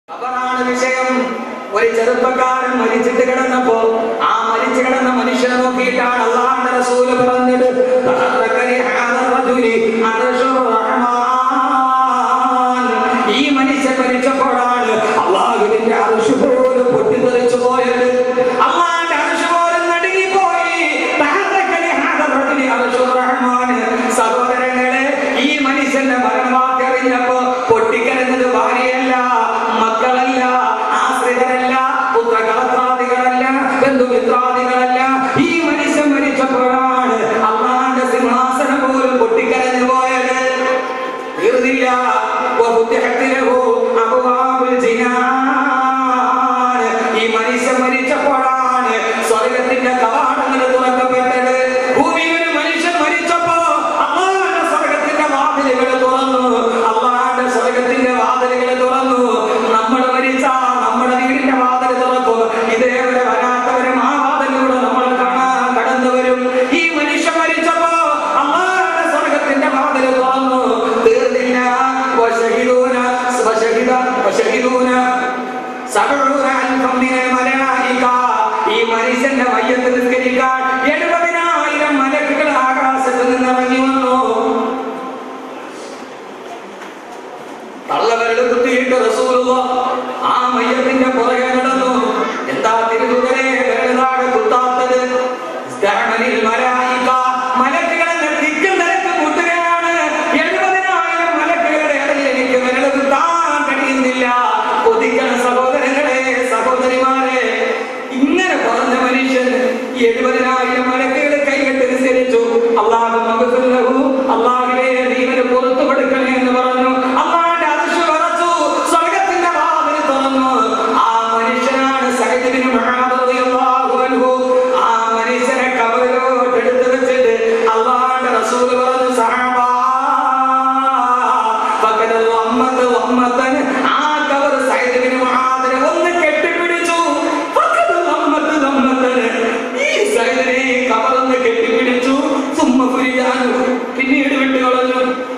ഖബറാണ് വിഷയം ഒരു ചെറുപ്പക്കാരൻ മരിച്ചിട്ട് കിടന്നപ്പോ ആ മരിച്ചു കിടന്ന മനുഷ്യനെ നോക്കിയിട്ടാണ് അള്ളാഹുന്റെ റസൂല് പറഞ്ഞത് "തഹറക്കനി ഹാദർ റജുലി അർശുർ റഹ്മാൻ." ഈ മനുഷ്യൻ മരിച്ചപ്പോഴാണ് അള്ളാഹുവിന്റെ അർശ് പോലും പൊട്ടിത്തെറിച്ചു പോയത് അള്ളാഹുന്റെ അർശ് പോലും നടുങ്ങിപ്പോയി തഹറക്കനി ഹാദർ റജുലി അർശുർ റഹ്മാൻ. സഹോദരങ്ങളെ ഈ മനുഷ്യന്റെ മരണവാർത്ത അറിഞ്ഞപ്പോ പൊട്ടിക്കരഞ്ഞത് ഭാര്യയല്ല മക്കളല്ല ആശ്രിതരല്ല പുത്രകളത്രാദികളല്ല ബന്ധുമിത്രാദികളല്ല ഈ മനുഷ്യൻ മരിച്ചപ്പോഴാണ് അള്ളാന്റെ സിംഹാസനം പോലും പൊട്ടിക്കരഞ്ഞു പോയത് തീർന്നില്ല വഫുത്തിഹത്ത് ലഹു അബ്വാബുൽ ജിനാൻ. ഈ മനുഷ്യൻ മരിച്ചപ്പോഴാണ് സ്വർഗത്തിന്റെ കവാടങ്ങൾ തുറക്കപ്പെട്ടത് ഭൂമിയിൽ ഒരു മനുഷ്യൻ മരിച്ചപ്പോ അള്ളാഹുവിന്റെ സ്വർഗത്തിന്റെ വാതിലുകൾ തുറന്നു അള്ളാഹുവിന്റെ സ്വർഗത്തിന്റെ വാതിലുകൾ തുറന്നു നമ്മൾ മരിച്ച നമ്മുടെ വീടിന്റെ വാതിൽ തുറക്കും ഇതേവരെ വരാത്തവരും ആ വാതിലൂടെ നമ്മൾ കാണാൻ കടന്നു വരും ഈ മനുഷ്യൻ മരിച്ചപ്പോ അള്ളാഹുവിന്റെ സ്വർഗത്തിന്റെ വാതിൽ തുറന്നു തീർന്നില്ല വശഹിദൂന വശഹിദ വശഹിദൂന സബഊന അൽഫം മിനൽ മലായിക ഈ മനുഷ്യന്റെ മയ്യത്ത് നിസ്കരിക്കാൻ എഴുപതിനായിരം മലക്കുകൾ ആകാശത്ത് നിന്ന് ഇറങ്ങി വന്നു തള്ളവരുടെ കുത്തിയിട്ട് റസൂലുള്ള ആ മയ്യത്തിന്റെ പുറകെ നടന്നു എന്താ തിരുതുകരെ വിരലാട് കുത്താത്തത് ഇസ്തഅമലിൽ മലായിക മലക്കുകളെ തിക്കും നിരക്കും കൂട്ടുകയാണ് എഴുപതിനായിരം മലക്കുകളുടെ ഇടയിൽ എനിക്ക് വിരൽ കുത്താൻ കഴിയുന്നില്ല കൊതിക്കണ സഹോദരങ്ങളെ സഹോദരിമാരെ ഇങ്ങനെ പറഞ്ഞ മനുഷ്യൻ എഴുപതിനായിരം മലക്കുകൾ കൈകെട്ട് നിസ്കരിച്ചു അള്ളാഹു മകസുല്ലഹു അള്ളാഹുവേ നീവന് പുറത്തു കൊടുക്കണേ എന്ന് പറഞ്ഞു അള്ളാഹുന്റെ അർശ് വിറച്ചു സ്വർഗത്തിന്റെ വാതിൽ തുറന്നു ആ മനുഷ്യനാണ് സഹദ് ബിൻ മുആദ് റളിയല്ലാഹു അൻഹു ആ മനുഷ്യനെ കബറിലോട്ട് എടുത്തു വെച്ചിട്ട് അള്ളാഹുന്റെ റസൂൽ പറഞ്ഞു സഹാബാ ഫഖദൽ വമ്മത്ത് വമ്മത്തൻ ആ കബർ സഹദ് ബിൻ മുആദിനെ ഒന്ന് കെട്ടിപ്പിടിച്ചു ഫഖദൽ വമ്മത്ത് വമ്മത്തൻ ഈ സഹദിനെ കബറൊന്ന് കെട്ടിപ്പിടിച്ചു സുമ്മ ഫുരിയാനു പിന്നീട് വിട്ടുകളഞ്ഞു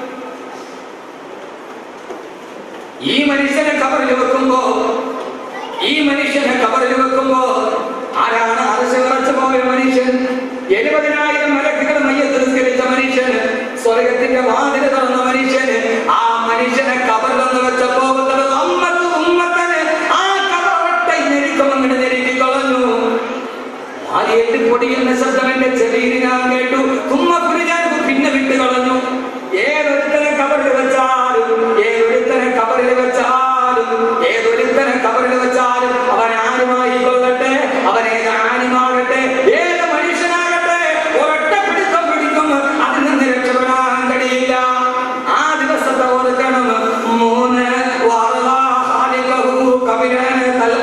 ഈ മനുഷ്യനെ കബറിൽ വെക്കുമ്പോ ഈ മനുഷ്യനെ കബറിൽ വെക്കുമ്പോ ആരാണ് അരശ വിറച്ചു പോയ മനുഷ്യൻ എഴുപതിനായിരം മലക്കുകൾ മയ്യത്ത് നിസ്കരിച്ച മനുഷ്യൻ സ്വർഗത്തിന്റെ വാതിൽ തുറന്ന മനുഷ്യന് ആ മനുഷ്യനെ കബറിലൊന്ന് വെച്ചപ്പോ അമ്മത്ത് ഉമ്മത്തന് ആ കബറൊട്ട ഞെരുക്കം അങ്ങോട്ട് ഞെരുക്കി കളഞ്ഞു ആദ്യത്തെ പൊടിയുന്ന ശബ്ദം എന്റെ ചെവിയിൽ ഞാൻ കേട്ടു തുമ്മ കുരിഞ്ഞാൽ പിന്നെ വിട്ട് കളഞ്ഞു ഏതൊരുത്തനെ കബറിൽ വെച്ചാലും ഏതൊരുത്തനെ കബറിൽ വെച്ചാലും ഏതൊരുത്തനെ കബറിൽ വെച്ചാലും അവൻ ആരുമായി കൊള്ളട്ടെ അവൻ ഏത് ആനുമാകട്ടെ ഏത് മനുഷ്യനാകട്ടെ ഒരൊറ്റ പിടുത്തം പിടിക്കും അതിൽ നിന്ന് രക്ഷപ്പെടാൻ കഴിയില്ല ആ ദിവസത്തെ ഓർക്കണം മൂന്ന് വാറലാഹാലികഹു കബിരൻ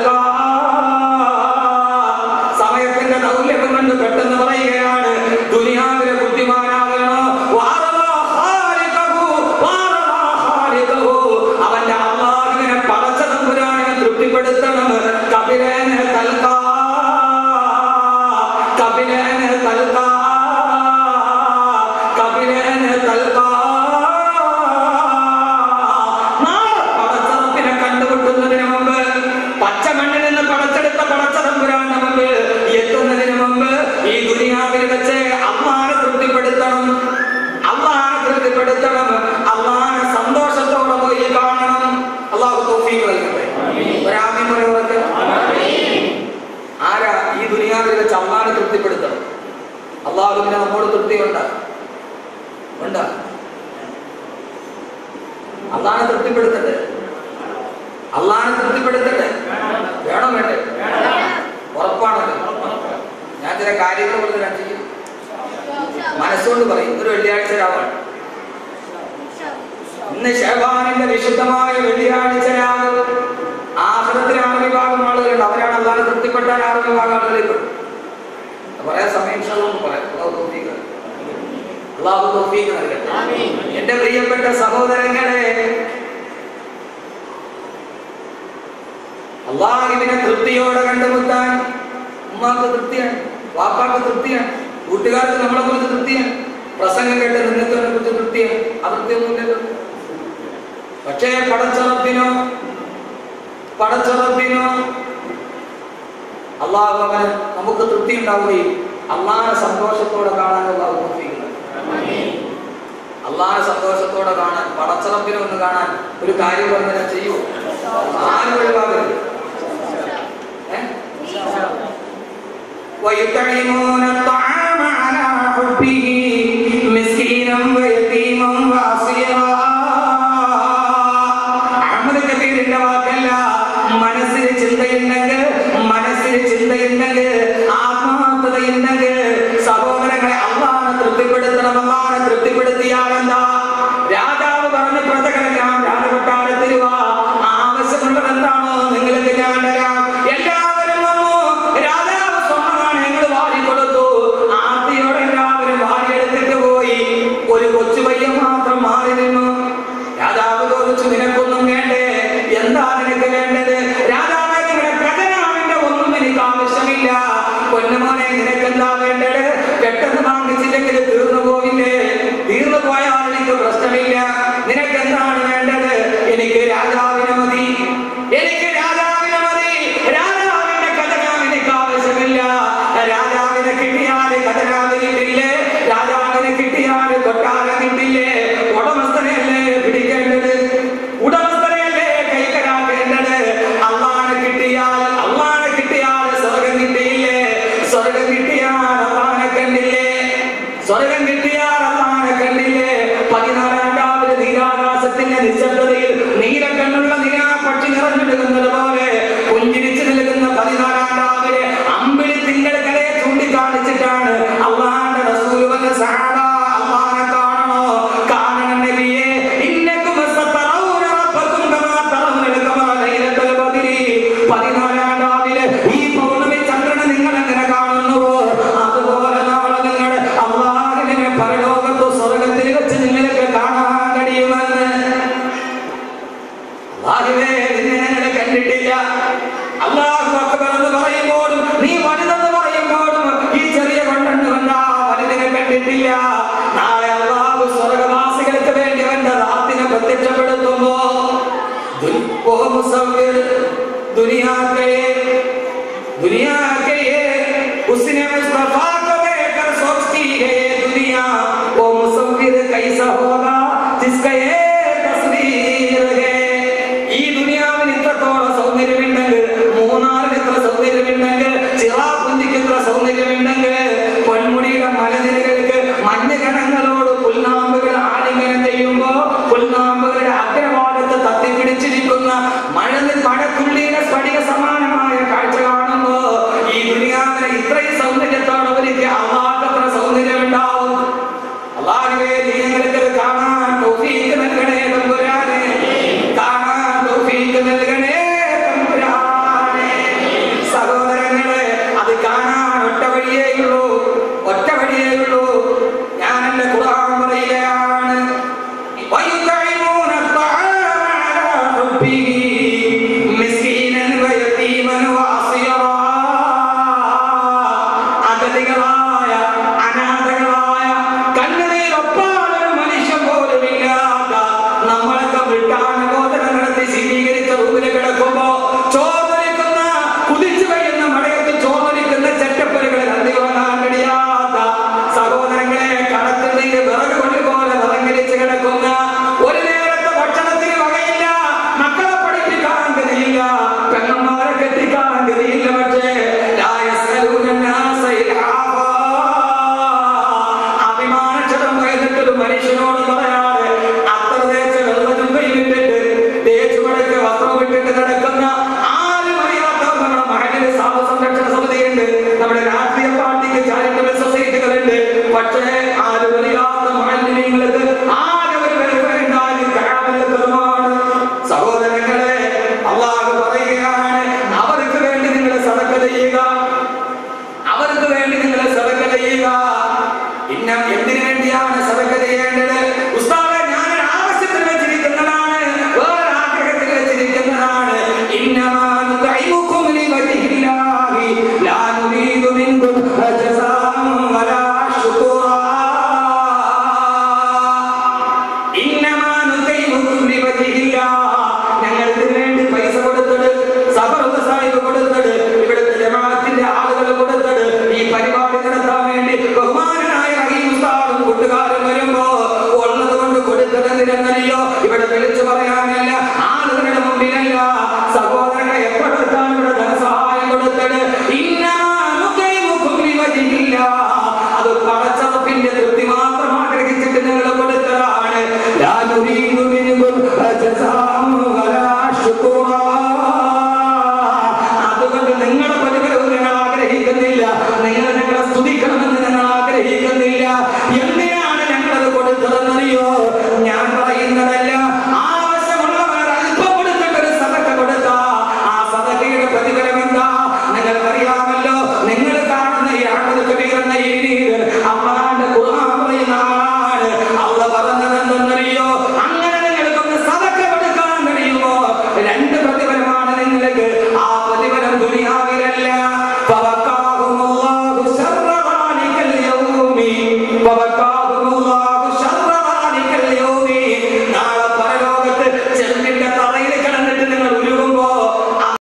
തൽക്കാ സമയത്തിന്റെ ദൗർലഭ്യം കൊണ്ട് പെട്ടെന്ന് പറയുകയാണ് ദുനിയാവിലെ ബുദ്ധിമാനാകണോ വാറലാ ഖാലിഖഹു, വാറലാ ഖാലിഖഹു. അവന്റെ അള്ളാഹുവിനെ പടച്ച തമ്പുരാനെ തൃപ്തിപ്പെടുത്തണം കപിലേന തൽക്കാ കപിലേന തൽക്കാ കപിലേന തൽക്കാ നാളെ പടച്ചറപ്പിനെ കണ്ടുമുട്ടുന്നതിന് മുമ്പ് പച്ചമണ്ണിൽ നിന്ന് പടച്ചെടുത്ത പടച്ചതമ്പുരാന്റെ മുമ്പ് എത്തുന്നതിന് മുമ്പ് ഈ ദുനിയാവിൽ വെച്ച് അള്ളാനെ തൃപ്തിപ്പെടുത്തണം അള്ളാനെ തൃപ്തിപ്പെടുത്തണം അള്ളാനെ സന്തോഷത്തോടെ പോയി കാണണം അള്ളാഹു തോഫീക്ക് നൽകട്ടെ ഒരാമി പറയുന്നത് ആരാ ഈ ദുനിയാവിൽ വെച്ച് അള്ളാനെ തൃപ്തിപ്പെടുത്തണം അള്ളാഹുവിനെ നമ്മോട് തൃപ്തിയുണ്ട് ഉണ്ട് അള്ളാനെ തൃപ്തിപ്പെടുത്തട്ടെ അള്ളാനെ തൃപ്തിപ്പെടുത്തട്ടെ വേണോ വേണ്ടേ ഉറപ്പാണല്ലോ ഞാൻ ചില കാര്യങ്ങൾ കൊണ്ട് ഞാൻ ചെയ്യും മനസ്സുകൊണ്ട് പറയും ഇതൊരു വെള്ളിയാഴ്ച രാവാണ് ഇന്ന് ഷെബാനിന്റെ വിശുദ്ധമായ വെള്ളിയാഴ്ച രാവ് ആഹ്ലത്തിൽ ആറ് വിഭാഗം ആളുകളുണ്ട് അവരാണ് അള്ളാനെ തൃപ്തിപ്പെട്ടാൽ ആറ് വിഭാഗം ആളുകളിൽ പെടും പറയാൻ സമയം ഇൻഷാല്ലാ പറയാം അള്ളാഹു തൗഫീഖ് നൽകട്ടെ. അള്ളാഹു തൗഫീഖ് നൽകട്ടെ എന്റെ പ്രിയപ്പെട്ട സഹോദരങ്ങളെ അള്ളാഹുവിനെ തൃപ്തിയോടെ കണ്ടുമുട്ടാൻ ഉമ്മാക്ക് തൃപ്തിയാണ് വാപ്പാക്ക് തൃപ്തിയാണ് കൂട്ടുകാർക്ക് നമ്മളെ കുറിച്ച് തൃപ്തിയാണ് പ്രസംഗം കേട്ട് നിങ്ങൾക്ക് അവനെ കുറിച്ച് തൃപ്തിയാണ് അതൃപ്തിയൊന്നുമില്ലല്ലോ പക്ഷേ പടച്ചറപ്പിനോ പടച്ചുറപ്പിനോ അള്ളാഹു അവന് നമുക്ക് തൃപ്തി ഉണ്ടാവുകയും അള്ളാഹെ സന്തോഷത്തോടെ കാണാൻ അള്ളാഹു തോന്നിക്കുന്നത് അള്ളാഹെ സന്തോഷത്തോടെ കാണാൻ പടച്ചറപ്പിനെ ഒന്ന് കാണാൻ ഒരു കാര്യം പറഞ്ഞാൽ ചെയ്യൂ ആരും ഒഴിവാകരുത് ഏ? ويطعمون الطعام على حبه مسكينا ويتيما واسيرا അഹമ്മദ് കബീറിന്റെ വാക്കല്ല മനസ്സിൽ ചിന്തയുണ്ടെങ്കിൽ മനസ്സിൽ ചിന്തയുണ്ടെങ്കിൽ ആത്മാർത്ഥതയുണ്ടെങ്കിൽ സഹോദരങ്ങളെ അള്ളാഹനെ തൃപ്തിപ്പെടുത്തണം അള്ളാഹനെ തൃപ്തിപ്പെടുത്തിയാലെന്താ രാജാവ് പറഞ്ഞ പ്രജകളെല്ലാം രാജകൊട്ടാരത്തിൽ വാ ആവശ്യമുള്ളത് എന്താണോ നിങ്ങൾക്ക് ഞാൻ തരാം എല്ലാവരും വന്നു രാജാവ് സ്വർണ്ണമാണ് ഞങ്ങൾ വാരിക്കൊടുത്തു ആർത്തിയോടെ എല്ലാവരും വാരിയെടുത്തിട്ട് പോയി ഒരു കൊച്ചു പയ്യൻ മാത്രം മാറി നിന്നു രാജാവ് ചോദിച്ചു നിനക്കൊന്നും വേണ്ടേ എന്താ നിനക്ക് വേണ്ടത് രാജാവേ നിങ്ങളുടെ ഖജനാവിന്റെ ഒന്നും എനിക്ക് ആവശ്യമില്ല പൊന്നുമോനെ നിനക്ക് എന്താ വേണ്ടത് പെട്ടെന്ന് വാങ്ങിച്ചില്ലെങ്കിൽ തീർന്നു പോവില്ലേ തീർന്നു പോയാൽ എനിക്ക് പ്രശ്നമില്ല നിനക്ക് എന്താണ് വേണ്ടത് എനിക്ക് രാജാവിനെ മതി എനിക്ക് രാജാവിനെ മതി രാജാവിന്റെ ഖജനാവ് എനിക്ക് ആവശ്യമില്ല രാജാവിനെ കിട്ടിയാൽ ഖജനാവ് കിട്ടില്ലേ രാജാവിനെ കിട്ടിയാൽ കൊട്ടാരം കിട്ടില്ലേ ഉടമസ്ഥനെയല്ലേ പിടിക്കേണ്ടത് ഉടമസ്ഥനെയല്ലേ കൈക്കലാക്കേണ്ടത് അള്ളാനെ കിട്ടിയാൽ അള്ളാനെ കിട്ടിയാൽ സ്വർഗം കിട്ടിയില്ലേ സ്വർഗം കിട്ടിയാൽ അള്ളാനെ കണ്ടില്ലേ സ്വർഗം കിട്ടിയാൽ അള്ളാനെ കണ്ടില്ലേ പതിനാലാം രാവിലെ നീരാകാശത്തിന്റെ നിശബ്ദതയിൽ നീലക്കണ്ണുള്ള നിരാ പക്ഷി നിറഞ്ഞെടുക്കുന്നത് പോലെ പുഞ്ചിരിച്ചു നിൽക്കുന്ന പതിനാലാം രാവിലെ അമ്പിളി തിങ്കൾ കലയെ ചൂണ്ടിക്കാണിച്ചിട്ടാണ് അള്ളാന്റെ റസൂൽ വന്ന സഹാബ അള്ളാനെ കാണണോ കാണണം നബിയെ ഇന്നക്കും സതറൗന റബ്ബക്കും കമാ തറൗനൽ ഖമറ ലൈലത്തുൽ ബദ്രി പതിനാലാം രാവിലെ ഈ പൗർണമി ചന്ദ്രനെ നിങ്ങൾ എങ്ങനെ കാണുന്നുവോ അതുപോലെ നാളെ നിങ്ങൾ അള്ളാഹിനെ പരലോകത്ത് സ്വർഗത്തിൽ വെച്ച് നിങ്ങൾക്ക് കാണാൻ കഴിയുമെന്ന് അള്ളാഹുവേ നിന്നെ ഞങ്ങൾ കണ്ടിട്ടില്ല അള്ളാഹു അക്ബർ എന്ന് പറയുമ്പോഴും നീ വലുതെന്ന് പറയുമ്പോഴും ഈ ചെറിയ കൊണ്ടെന്ന് കണ്ട വലുതിനെ കണ്ടിട്ടില്ല നാളെ അള്ളാഹു സ്വർഗവാസികൾക്ക് വേണ്ടി അവന്റെ റാത്തിനെ പ്രത്യക്ഷപ്പെടുത്തുമ്പോ ദുൻ- ഓ മുസവ്വിർ, ദുനിയാ കെ दुनिया के ये उसने मुस्तफा को देखकर सोचती है ये दुनिया वो मुसव्विर कैसा होगा जिसका ये तस्वीर है ഈ ദുനിയാവിന് ഇത്രത്തോളം സൗന്ദര്യമുണ്ടെങ്കിൽ മൂന്നാറിന് ഇത്ര സൗന്ദര്യമുണ്ടെങ്കിൽ ചിറാപുഞ്ചിക്ക് ഇത്ര സൗന്ദര്യമുണ്ടെങ്കിൽ പൊന്മുടിയുടെ മലനിരകൾക്ക് മഞ്ഞ് കണങ്ങളോട് പുൽനാമ്പുകൾ ആലിംഗനം ചെയ്യുമ്പോ പുൽനാമ്പുകളുടെ അഗ്രഭാഗത്ത് തത്തിപ്പിടിച്ചിരിക്കുന്ന മഴ മഴത്തുള്ളിയുടെ സ്ഫടിക സമാന